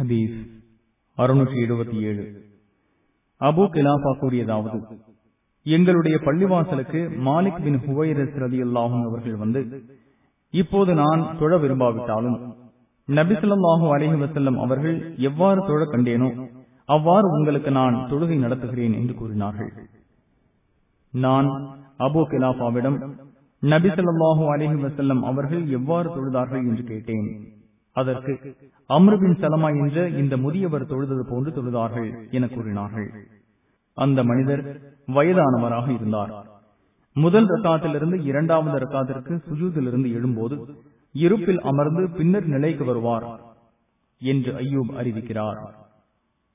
ஹதீஸ் அறுநூற்றி எழுபத்தி ஏழு அபு கிலாபா கூறியதாவது எங்களுடைய பள்ளிவாசலுக்கு மாலிக் பின் ஹுவைரஸ் ரதி அல்லாஹும் அவர்கள் வந்து இப்போது நான் தொழ விரும்பாவிட்டாலும் நபிசல்லாஹு அலஹி வசல்லம் அவர்கள் எவ்வாறு தொழ கண்டேனோ அவ்வாறு உங்களுக்கு நான் தொழுகை நடத்துகிறேன் என்று கூறினார்கள் நான் அபு கிலாபாவிடம் நபிசல்லாஹு அலஹி வசல்லம் அவர்கள் எவ்வாறு தொழுதார்கள் என்று கேட்டேன் அதற்கு அம்ருபின் சலமா என்ற இந்த முதியவர் தொழுதது போன்று தொழுதார்கள் என கூறினார்கள் அந்த மனிதர் வயதானவராக இருந்தார் முதல் ரக்காத்திலிருந்து இரண்டாவது ரக்காத்திற்கு சுஜூதிலிருந்து எழும்போது இருப்பில் அமர்ந்து பின்னர் நிலைக்கு வருவார் என்று ஐயூப் அறிவிக்கிறார்